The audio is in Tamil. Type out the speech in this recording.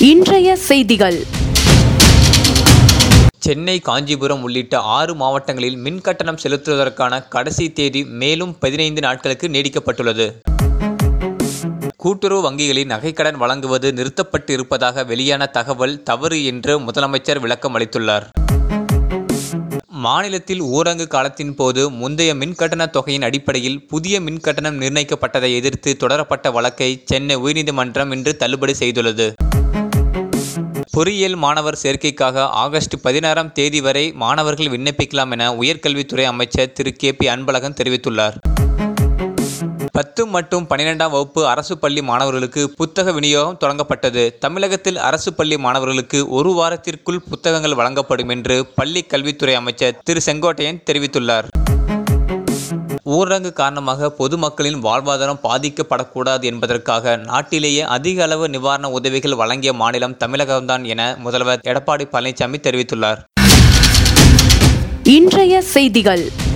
இன்றைய செய்திகள் சென்னை காஞ்சிபுரம் உள்ளிட்ட ஆறு மாவட்டங்களில் மின் கட்டணம் செலுத்துவதற்கான கடைசி தேதி மேலும் பதினைந்து நாட்களுக்கு நீடிக்கப்பட்டுள்ளது கூட்டுறவு வங்கிகளில் நகைக்கடன் வழங்குவது நிறுத்தப்பட்டு இருப்பதாக வெளியான தகவல் தவறு என்று முதலமைச்சர் விளக்கம் அளித்துள்ளார் மாநிலத்தில் ஊரங்கு காலத்தின் போது முந்தைய மின்கட்டண தொகையின் அடிப்படையில் புதிய மின்கட்டணம் நிர்ணயிக்கப்பட்டதை எதிர்த்து தொடரப்பட்ட வழக்கை சென்னை உயர்நீதிமன்றம் இன்று தள்ளுபடி செய்துள்ளது பொறியியல் மாணவர் சேர்க்கைக்காக ஆகஸ்ட் பதினாறாம் தேதி வரை மாணவர்கள் விண்ணப்பிக்கலாம் என உயர்கல்வித்துறை அமைச்சர் திரு கே பி அன்பழகன் தெரிவித்துள்ளார் பத்து மற்றும் பன்னிரெண்டாம் வகுப்பு அரசு பள்ளி மாணவர்களுக்கு புத்தக விநியோகம் தொடங்கப்பட்டது தமிழகத்தில் அரசு பள்ளி மாணவர்களுக்கு ஒரு வாரத்திற்குள் புத்தகங்கள் வழங்கப்படும் என்று பள்ளி கல்வித்துறை அமைச்சர் திரு செங்கோட்டையன் தெரிவித்துள்ளார் ஊரடங்கு காரணமாக பொதுமக்களின் வாழ்வாதாரம் பாதிக்கப்படக்கூடாது என்பதற்காக நாட்டிலேயே அதிக அளவு நிவாரண உதவிகள் வழங்கிய மாநிலம் தமிழகம்தான் என முதல்வர் எடப்பாடி பழனிசாமி தெரிவித்துள்ளார் இன்றைய செய்திகள்